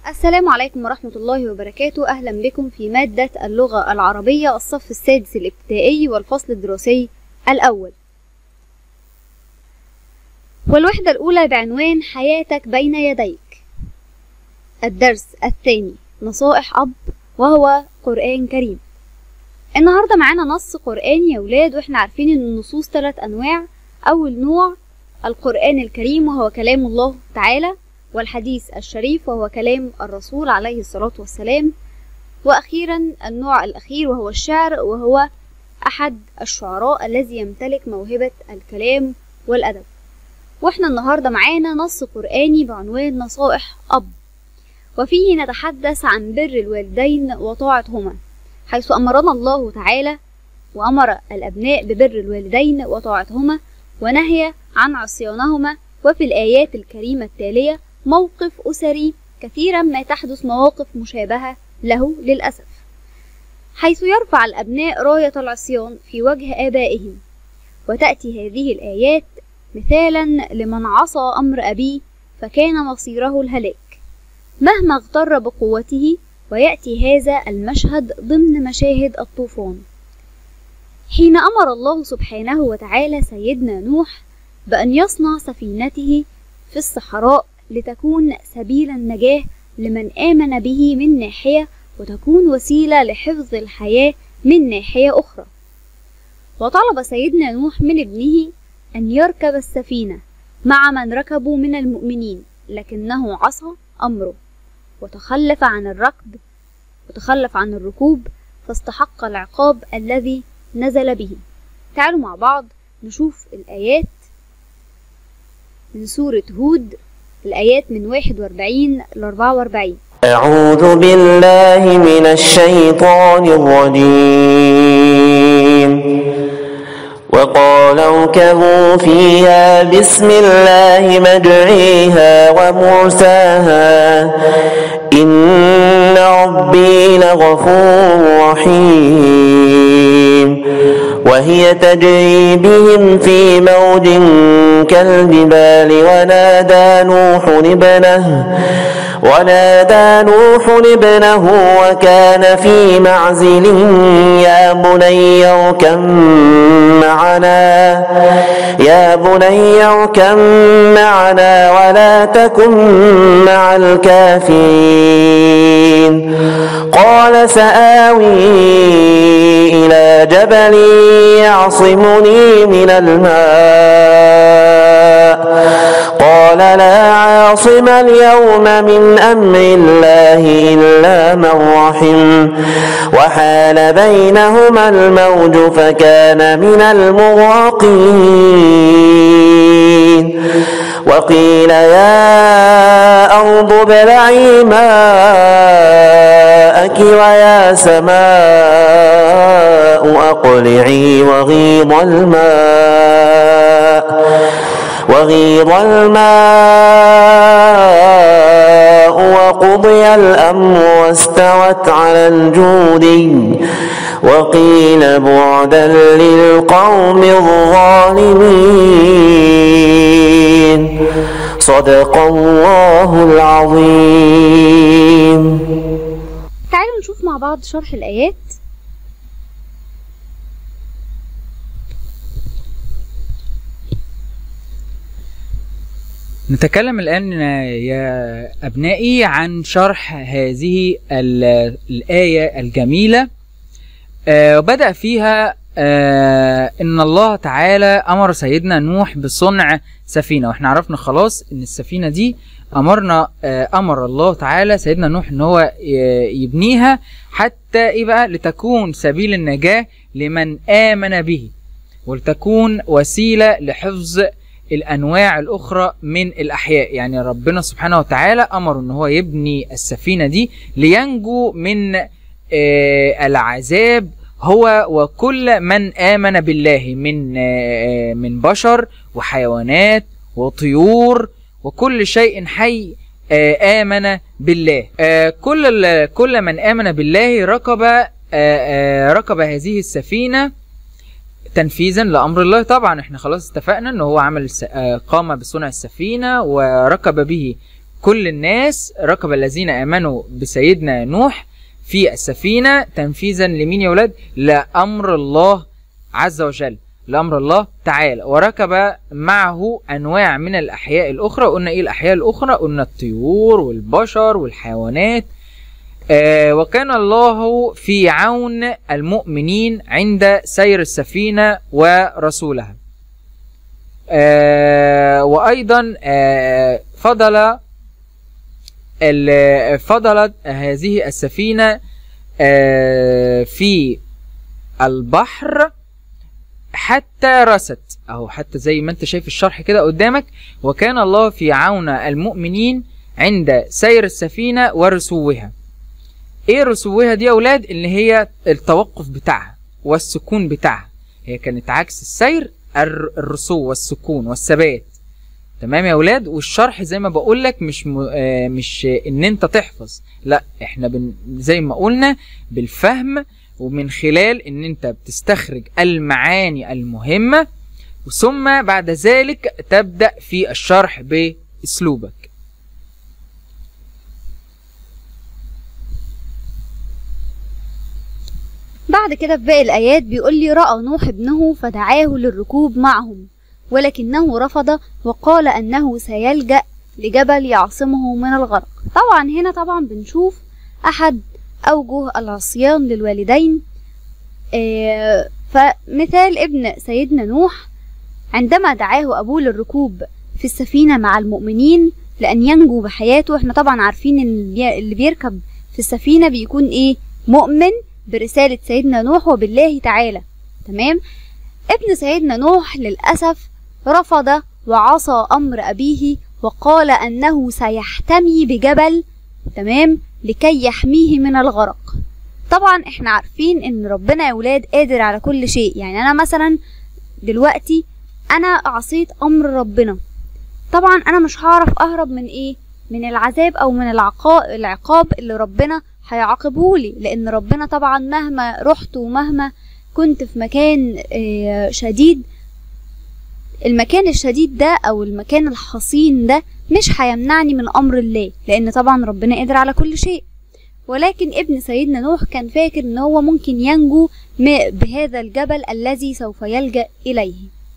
السلام عليكم ورحمة الله وبركاته أهلا بكم في مادة اللغة العربية الصف السادس الابتدائي والفصل الدراسي الأول والوحدة الأولى بعنوان حياتك بين يديك الدرس الثاني نصائح أب وهو قرآن كريم النهاردة معانا نص قرآني يا ولاد واحنا عارفين ان النصوص ثلاث أنواع أول نوع القرآن الكريم وهو كلام الله تعالى والحديث الشريف وهو كلام الرسول عليه الصلاة والسلام وأخيرا النوع الأخير وهو الشعر وهو أحد الشعراء الذي يمتلك موهبة الكلام والأدب واحنا النهاردة معانا نص قرآني بعنوان نصائح أب وفيه نتحدث عن بر الوالدين وطاعتهما حيث أمرنا الله تعالى وأمر الأبناء ببر الوالدين وطاعتهما ونهي عن عصيانهما وفي الآيات الكريمة التالية موقف أسري كثيرا ما تحدث مواقف مشابهة له للأسف حيث يرفع الأبناء راية العصيان في وجه آبائهم وتأتي هذه الآيات مثالا لمن عصى أمر أبيه فكان مصيره الهلاك مهما اغتر بقوته ويأتي هذا المشهد ضمن مشاهد الطوفان حين أمر الله سبحانه وتعالى سيدنا نوح بأن يصنع سفينته في الصحراء لتكون سبيل النجاة لمن آمن به من ناحية وتكون وسيلة لحفظ الحياة من ناحية أخرى وطلب سيدنا نوح من ابنه أن يركب السفينة مع من ركبوا من المؤمنين لكنه عصى أمره وتخلف عن الركب وتخلف عن الركوب فاستحق العقاب الذي نزل به تعالوا مع بعض نشوف الآيات من سورة هود الآيات من 41 ل 44 أعوذ بالله من الشيطان الرجيم وقال اركبوا فيها بسم الله مجريها ومرساها إن ربي لغفور رحيم وهي تجري بهم في موج كالجبال ونادى نوح ابنه ونادى نوح ابنه وكان في معزل يا بني اركب معنا يا بني اركب معنا ولا تكن مع الكافرين قال سآوي إلى جبل يعصمني من الماء قال لا عاصم اليوم من أمر الله إلا من رحم وحال بينهما الموج فكان من المغرقين وقيل يا أرض ابلعي ماءك ويا سماء أقلعي وغيض الماء وغيض الماء وقضي الأمر واستوت على الجود وقيل بعدا للقوم الظالمين صدق الله العظيم تعالوا نشوف مع بعض شرح الآيات نتكلم الآن يا أبنائي عن شرح هذه ال- الآية الجميلة آه، وبدأ فيها آه، إن الله تعالى أمر سيدنا نوح بصنع سفينة وإحنا عرفنا خلاص إن السفينة دي أمرنا آه، أمر الله تعالى سيدنا نوح إن هو ي- يبنيها حتى إيه بقى لتكون سبيل النجاة لمن آمن به ولتكون وسيلة لحفظ الانواع الاخرى من الاحياء يعني ربنا سبحانه وتعالى امر ان هو يبني السفينه دي لينجو من آه، العذاب هو وكل من امن بالله من آه، من بشر وحيوانات وطيور وكل شيء حي آه، امن بالله آه، كل ال- كل من امن بالله ركب آه، آه، ركب هذه السفينه تنفيذا لامر الله طبعا احنا خلاص اتفقنا ان هو عمل س- آه، قام بصنع السفينه وركب به كل الناس ركب الذين امنوا بسيدنا نوح في السفينه تنفيذا لمين يا ولاد لامر الله عز وجل لامر الله تعالى وركب معه انواع من الاحياء الاخرى قلنا ايه الاحياء الاخرى قلنا الطيور والبشر والحيوانات آه وكان الله في عون المؤمنين عند سير السفينه ورسولها آه وايضا آه فضل ال- فضلت هذه السفينه آه في البحر حتى رست اهو حتى زي ما انت شايف الشرح كده قدامك وكان الله في عون المؤمنين عند سير السفينه ورسوها ايه رسوها دي يا اولاد اللي هي التوقف بتاعها والسكون بتاعها هي كانت عكس السير الر- الرسو والسكون والثبات تمام يا اولاد والشرح زي ما بقول لك مش م... آه مش ان انت تحفظ لا احنا بن... زي ما قلنا بالفهم ومن خلال ان انت بتستخرج المعاني المهمة ثم بعد ذلك تبدأ في الشرح باسلوبك بعد كده في باقي الآيات بيقول لي رأى نوح ابنه فدعاه للركوب معهم ولكنه رفض وقال أنه سيلجأ لجبل يعصمه من الغرق طبعا هنا طبعا بنشوف أحد أوجه العصيان للوالدين آه، فمثال ابن سيدنا نوح عندما دعاه أبوه للركوب في السفينة مع المؤمنين لأن ينجو بحياته احنا طبعا عارفين ان اللي بي- اللي بيركب في السفينة بيكون ايه مؤمن برسالة سيدنا نوح وبالله تعالى تمام ابن سيدنا نوح للأسف رفض وعصى أمر أبيه وقال أنه سيحتمي بجبل تمام لكي يحميه من الغرق طبعا احنا عارفين ان ربنا يا ولاد قادر على كل شيء يعني انا مثلا دلوقتي انا عصيت امر ربنا طبعا انا مش هعرف اهرب من ايه من العذاب او من العقاب العقاب اللي ربنا هيعاقبه لي لان ربنا طبعا مهما رحت ومهما كنت في مكان آه، شديد المكان الشديد ده او المكان الحصين ده مش هيمنعني من امر الله لان طبعا ربنا قادر على كل شيء ولكن ابن سيدنا نوح كان فاكر ان هو ممكن ينجو م- بهذا الجبل الذي سوف يلجأ اليه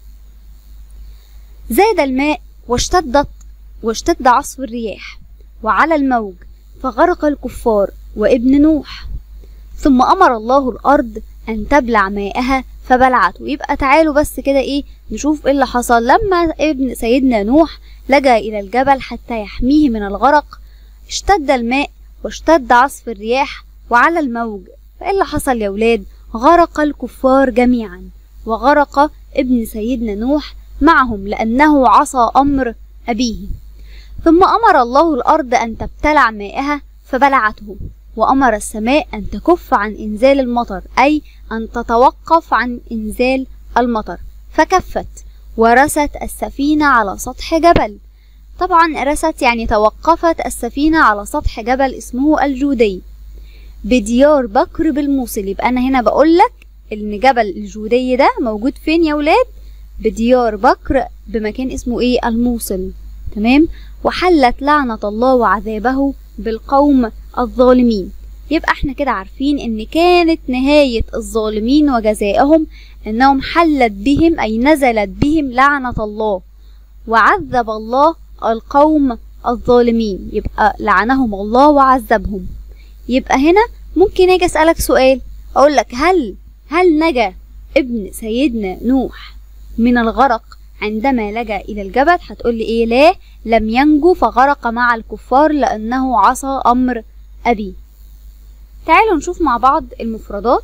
زاد الماء واشتدت واشتد عصف الرياح وعلى الموج فغرق الكفار وابن نوح ثم امر الله الارض ان تبلع ماءها فبلعته يبقى تعالوا بس كده ايه نشوف ايه اللي حصل لما ابن سيدنا نوح لجأ الى الجبل حتى يحميه من الغرق اشتد الماء واشتد عصف الرياح وعلى الموج فايه اللي حصل يا ولاد غرق الكفار جميعا وغرق ابن سيدنا نوح معهم لانه عصى امر ابيه ثم امر الله الارض ان تبتلع ماءها فبلعته وامر السماء ان تكف عن انزال المطر اي ان تتوقف عن انزال المطر فكفت ورست السفينه على سطح جبل طبعا رست يعني توقفت السفينه على سطح جبل اسمه الجودي بديار بكر بالموصل يبقى انا هنا بقول لك ان جبل الجودي ده موجود فين يا ولاد بديار بكر بمكان اسمه ايه الموصل تمام وحلت لعنة الله وعذابه بالقوم الظالمين يبقى احنا كده عارفين ان كانت نهاية الظالمين وجزائهم انهم حلت بهم اي نزلت بهم لعنة الله وعذب الله القوم الظالمين يبقى لعنهم الله وعذبهم يبقى هنا ممكن اجي اسألك سؤال اقول لك هل هل نجا ابن سيدنا نوح من الغرق عندما لجأ إلى الجبل هتقول لي إيه لا لم ينجو فغرق مع الكفار لأنه عصى أمر أبيه تعالوا نشوف مع بعض المفردات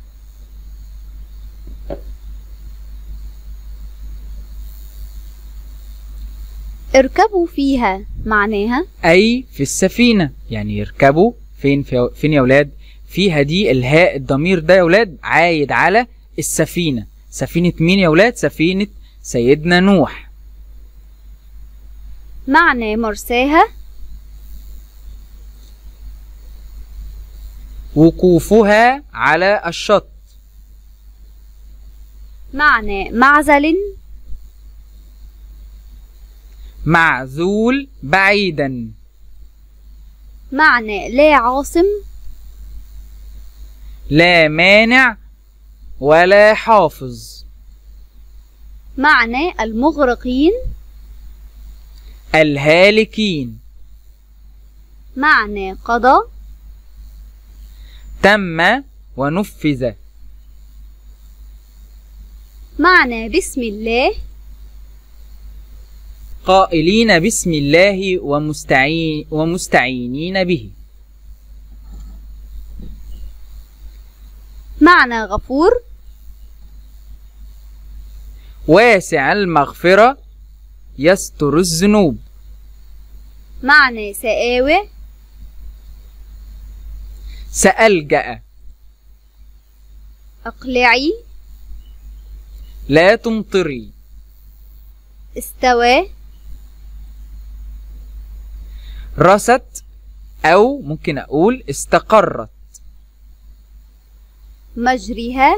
اركبوا فيها معناها أي في السفينة يعني يركبوا فين في فين يا ولاد فيها دي الهاء الضمير ده يا ولاد عايد على السفينة سفينة مين يا ولاد سفينة سيدنا نوح معنى مرساها وقوفها على الشط معنى معزل معزول بعيدا معنى لا عاصم لا مانع ولا حافظ معنى المغرقين الهالكين معنى قضى تم ونفذ معنى بسم الله قائلين بسم الله ومستعين ومستعينين به معنى غفور واسع المغفرة يستر الذنوب معنى سآوة سألجأ أقلعي لا تمطري استوى رست أو ممكن أقول استقرت مجرها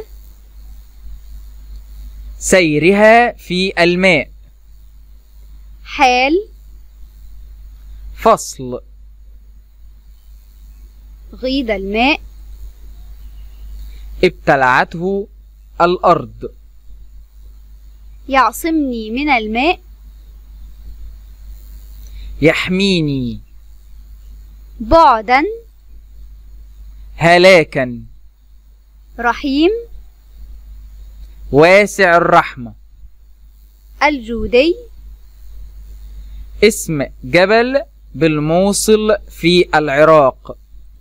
سيرها في الماء حال فصل غيض الماء ابتلعته الأرض يعصمني من الماء يحميني بعدا هلاكا رحيم واسع الرحمة الجودي اسم جبل بالموصل في العراق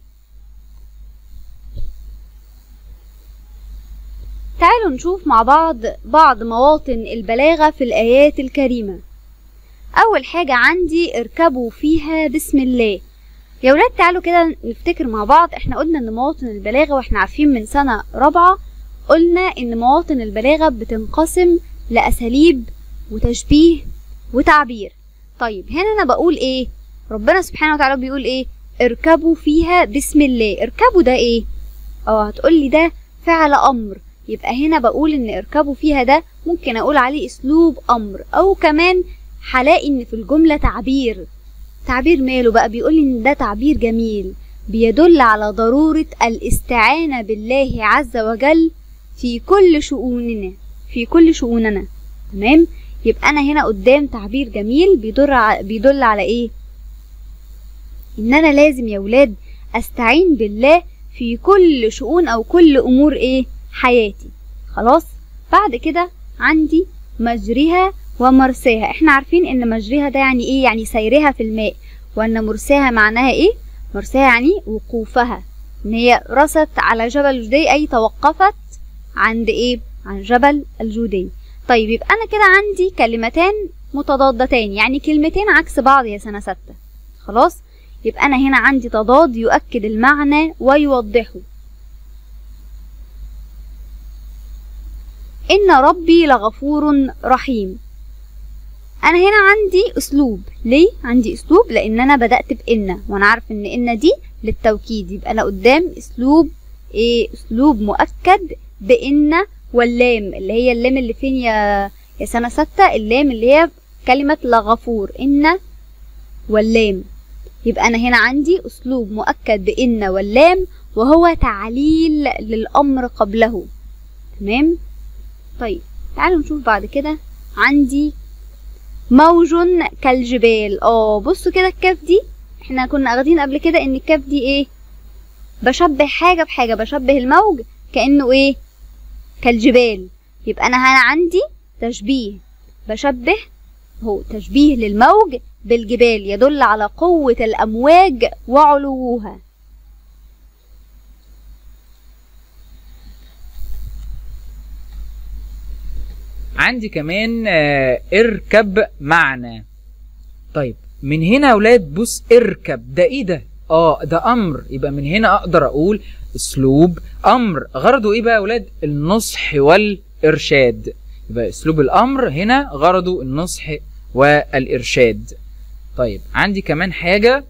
تعالوا نشوف مع بعض بعض مواطن البلاغة في الآيات الكريمة أول حاجة عندي اركبوا فيها بسم الله يا ولاد تعالوا كده نفتكر مع بعض احنا قلنا ان مواطن البلاغة واحنا عارفين من سنة رابعة قلنا ان مواطن البلاغة بتنقسم لأساليب وتشبيه وتعبير طيب هنا انا بقول ايه ربنا سبحانه وتعالى بيقول ايه اركبوا فيها بسم الله اركبوا ده ايه اه هتقولي ده فعل امر يبقى هنا بقول ان اركبوا فيها ده ممكن اقول عليه اسلوب امر او كمان هلاقي ان في الجملة تعبير تعبير ماله بقى بيقول ان ده تعبير جميل بيدل على ضرورة الاستعانة بالله عز وجل في كل شؤوننا في كل شؤوننا تمام يبقى انا هنا قدام تعبير جميل بيدل ع- بيدل على ايه ان انا لازم يا ولاد استعين بالله في كل شؤون او كل امور ايه حياتي خلاص بعد كده عندي مجريها ومرساها احنا عارفين ان مجريها ده يعني ايه يعني سيرها في الماء وان مرساها معناها ايه مرساها يعني وقوفها ان هي رست على جبل الجودي اي توقفت عند ايه عن جبل الجودي طيب يبقى انا كده عندي كلمتان متضادتان يعني كلمتين عكس بعض يا سنة ستة خلاص يبقى انا هنا عندي تضاد يؤكد المعنى ويوضحه إن ربي لغفور رحيم أنا هنا عندي أسلوب ليه؟ عندي أسلوب لأن أنا بدأت بإن وأنا عارف إن إن دي للتوكيد يبقى أنا قدام أسلوب إيه أسلوب مؤكد بإن واللام اللي هي اللام اللي فين يا يا سنة ستة اللام اللي هي كلمة لغفور إن واللام يبقى أنا هنا عندي أسلوب مؤكد بإن واللام وهو تعليل للأمر قبله تمام؟ طيب تعالوا نشوف بعد كده عندي موج كالجبال اه بصوا كده الكاف دي احنا كنا اخدين قبل كده ان الكاف دي ايه بشبه حاجة بحاجة بشبه الموج كأنه ايه كالجبال يبقى انا هنا عندي تشبيه بشبه هو تشبيه للموج بالجبال يدل على قوة الأمواج وعلوها عندي كمان آه، اركب معنا طيب من هنا يا ولاد بص اركب ده ايه ده اه ده امر يبقى من هنا اقدر اقول اسلوب امر غرضه ايه بقى يا ولاد النصح والارشاد يبقى اسلوب الامر هنا غرضه النصح والارشاد طيب عندي كمان حاجه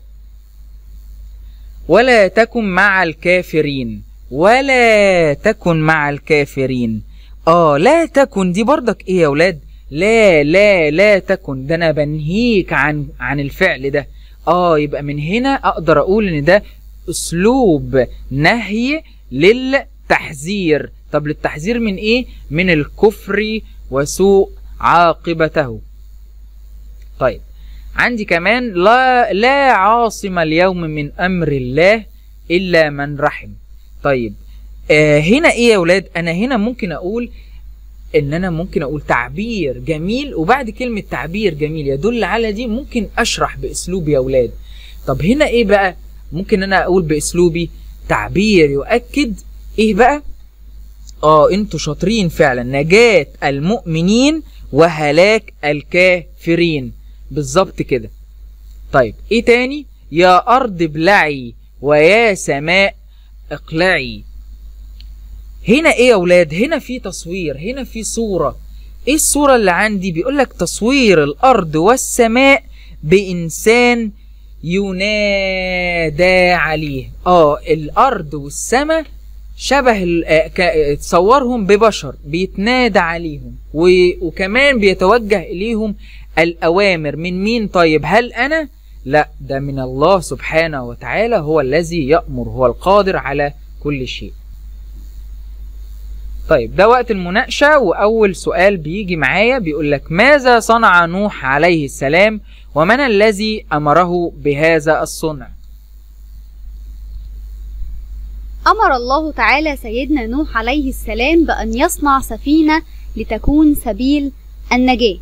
ولا تكن مع الكافرين ولا تكن مع الكافرين اه لا تكن دي برضك ايه يا ولاد لا لا لا تكن ده انا بنهيك عن عن الفعل ده اه يبقى من هنا اقدر اقول ان ده اسلوب نهي للتحذير طب للتحذير من ايه من الكفر وسوء عاقبته طيب عندي كمان لا لا عاصم اليوم من امر الله الا من رحم طيب آه هنا ايه يا ولاد انا هنا ممكن اقول ان انا ممكن اقول تعبير جميل وبعد كلمة تعبير جميل يدل على دي ممكن اشرح باسلوبي يا ولاد طب هنا ايه بقى ممكن انا اقول باسلوبي تعبير يؤكد ايه بقى اه انتوا شاطرين فعلا نجاة المؤمنين وهلاك الكافرين بالظبط كده طيب ايه تاني يا ارض ابلعي ويا سماء اقلعي هنا ايه يا اولاد هنا في تصوير هنا في صورة ايه الصورة اللي عندي بيقولك تصوير الارض والسماء بانسان ينادى عليه اه الارض والسماء شبه ال- آه، ك- تصورهم ببشر بيتنادى عليهم و- وكمان بيتوجه اليهم الاوامر من مين طيب هل انا لا ده من الله سبحانه وتعالى هو الذي يأمر هو القادر على كل شيء طيب ده وقت المناقشة وأول سؤال بيجي معايا بيقول لك ماذا صنع نوح عليه السلام ومن الذي أمره بهذا الصنع أمر الله تعالى سيدنا نوح عليه السلام بأن يصنع سفينة لتكون سبيل النجاة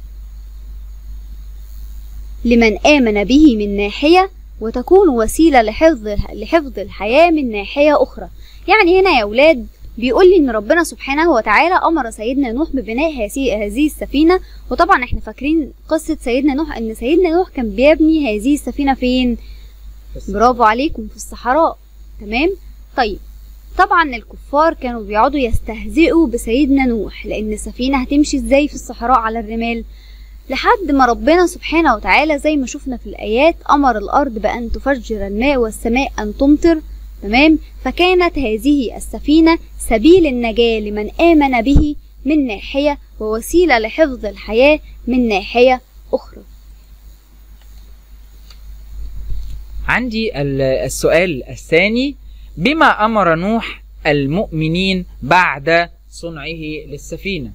لمن آمن به من ناحية وتكون وسيلة لحفظ لحفظ الحياة من ناحية أخرى يعني هنا يا أولاد بيقول لي إن ربنا سبحانه وتعالى أمر سيدنا نوح ببناء هذه هذه السفينة وطبعا احنا فاكرين قصة سيدنا نوح إن سيدنا نوح كان بيبني هذه السفينة فين؟ برافو عليكم في الصحراء تمام؟ طيب طبعا الكفار كانوا بيقعدوا يستهزئوا بسيدنا نوح لان السفينه هتمشي ازاي في الصحراء على الرمال لحد ما ربنا سبحانه وتعالى زي ما شفنا في الايات امر الارض بان تفجر الماء والسماء ان تمطر تمام فكانت هذه السفينه سبيل النجاه لمن امن به من ناحيه ووسيله لحفظ الحياه من ناحيه اخرى عندي ال- السؤال الثاني بما أمر نوح المؤمنين بعد صنعه للسفينة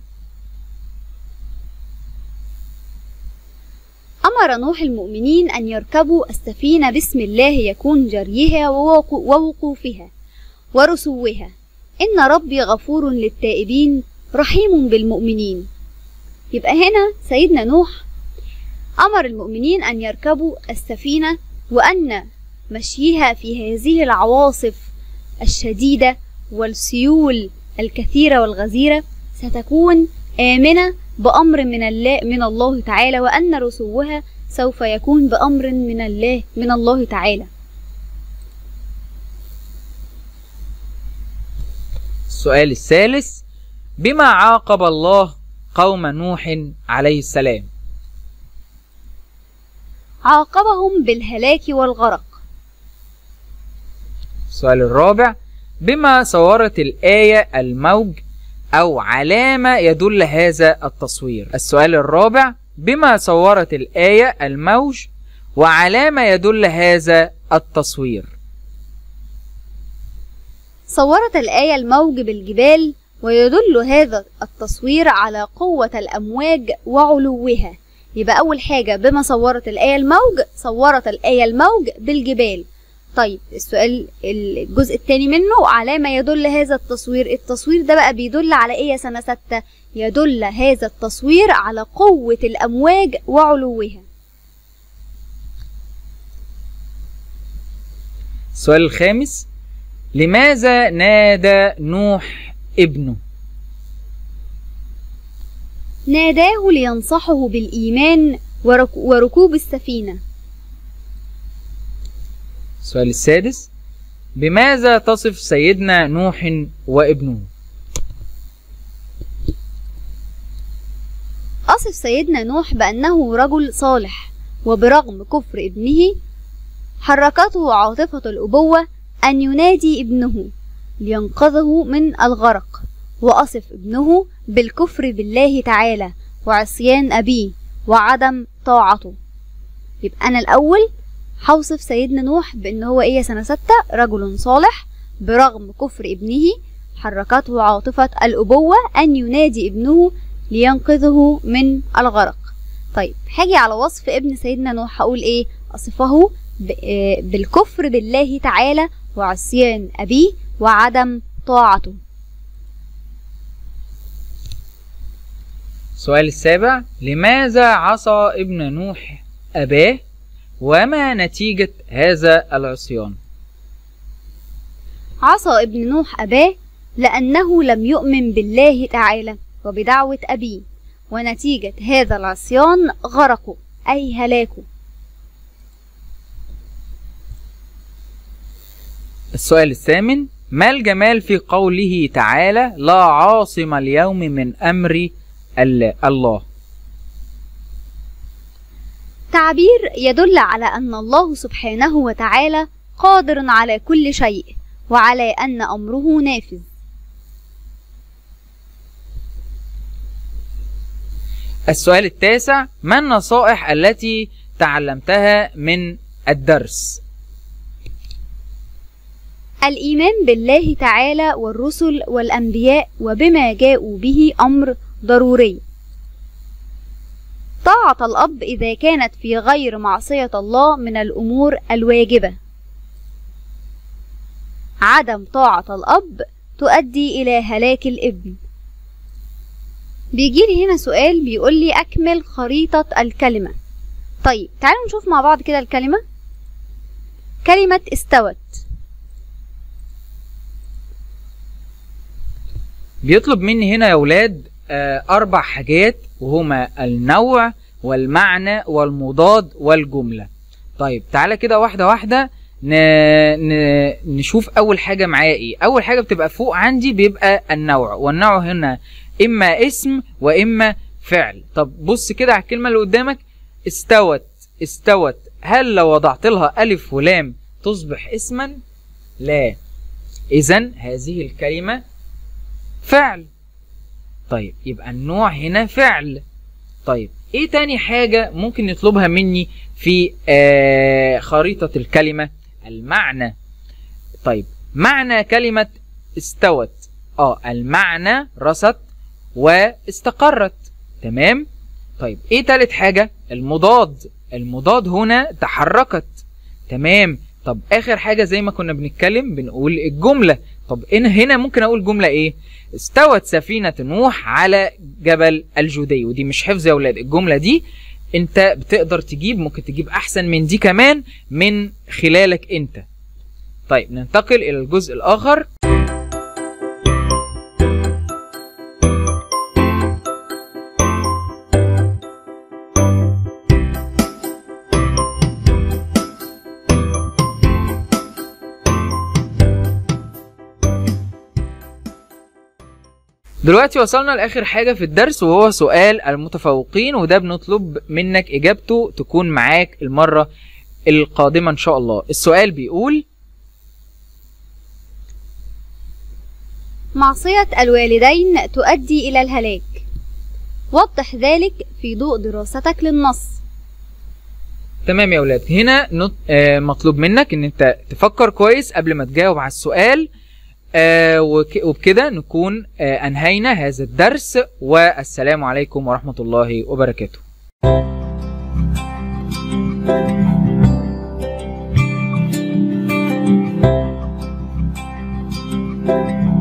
أمر نوح المؤمنين أن يركبوا السفينة بسم الله يكون جريها ووقو- ووقوفها ورسوها إن ربي غفور للتائبين رحيم بالمؤمنين يبقى هنا سيدنا نوح أمر المؤمنين أن يركبوا السفينة وأن مشيها في هذه العواصف الشديدة والسيول الكثيرة والغزيرة ستكون آمنة بأمر من الله من الله تعالى وأن رسوها سوف يكون بأمر من الله من الله تعالى السؤال الثالث بما عاقب الله قوم نوح عليه السلام عاقبهم بالهلاك والغرق السؤال الرابع بما صورت الآية الموج أو علامة يدل هذا التصوير السؤال الرابع بما صورت الآية الموج وعلامة يدل هذا التصوير صورت الآية الموج بالجبال ويدل هذا التصوير على قوة الأمواج وعلوها يبقى أول حاجة بما صورت الآية الموج صورت الآية الموج بالجبال طيب السؤال الجزء الثاني منه على ما يدل هذا التصوير التصوير ده بقى بيدل على ايه يا سنة ستة يدل هذا التصوير على قوة الأمواج وعلوها السؤال الخامس لماذا نادى نوح ابنه ناداه لينصحه بالإيمان ورك- وركوب السفينة السؤال السادس بماذا تصف سيدنا نوح وابنه أصف سيدنا نوح بأنه رجل صالح وبرغم كفر ابنه حركته عاطفة الأبوة أن ينادي ابنه لينقذه من الغرق وأصف ابنه بالكفر بالله تعالى وعصيان أبيه وعدم طاعته يبقى أنا الأول هوصف سيدنا نوح بان هو ايه يا سنة ستة رجل صالح برغم كفر ابنه حركته عاطفة الأبوة أن ينادي ابنه لينقذه من الغرق طيب هاجي على وصف ابن سيدنا نوح هقول ايه أصفه ب- آه، بالكفر بالله تعالى وعصيان أبيه وعدم طاعته السؤال السابع لماذا عصى ابن نوح أباه وما نتيجة هذا العصيان عصى ابن نوح أباه لأنه لم يؤمن بالله تعالى وبدعوة أبيه ونتيجة هذا العصيان غرقه أي هلاكه السؤال الثامن ما الجمال في قوله تعالى لا عاصم اليوم من أمر ال- الله تعبير يدل على أن الله سبحانه وتعالى قادر على كل شيء وعلى أن أمره نافذ السؤال التاسع ما النصائح التي تعلمتها من الدرس الإيمان بالله تعالى والرسل والأنبياء وبما جاءوا به أمر ضروري طاعة الأب إذا كانت في غير معصية الله من الأمور الواجبة عدم طاعة الأب تؤدي إلى هلاك الابن بيجيلي هنا سؤال بيقولي أكمل خريطة الكلمة طيب تعالوا نشوف مع بعض كده الكلمة كلمة استوت بيطلب مني هنا يا ولاد آه، أربع حاجات وهما النوع والمعنى والمضاد والجملة طيب تعالى كده واحدة واحدة ن... ن... نشوف أول حاجة معايا إيه أول حاجة بتبقى فوق عندي بيبقى النوع والنوع هنا إما اسم وإما فعل طب بص كده على الكلمة اللي قدامك استوت استوت هل لو وضعت لها ألف ولام تصبح اسما لا إذا هذه الكلمة فعل طيب يبقى النوع هنا فعل طيب ايه تاني حاجة ممكن يطلبها مني في آه خريطة الكلمة المعنى طيب معنى كلمة استوت اه المعنى رست واستقرت تمام طيب ايه تالت حاجة المضاد المضاد هنا تحركت تمام طب اخر حاجة زي ما كنا بنتكلم بنقول الجملة طب هنا هنا ممكن اقول جملة ايه استوت سفينة نوح على جبل الجودي ودي مش حفظ يا ولاد الجملة دي انت بتقدر تجيب ممكن تجيب احسن من دي كمان من خلالك انت طيب ننتقل الى الجزء الاخر دلوقتي وصلنا لاخر حاجه في الدرس وهو سؤال المتفوقين وده بنطلب منك اجابته تكون معاك المره القادمه ان شاء الله السؤال بيقول معصية الوالدين تؤدي إلى الهلاك وضح ذلك في ضوء دراستك للنص تمام يا ولاد هنا نط... آه مطلوب منك ان انت تفكر كويس قبل ما تجاوب على السؤال آه وك... وبكده نكون آه انهينا هذا الدرس والسلام عليكم ورحمه الله وبركاته thank you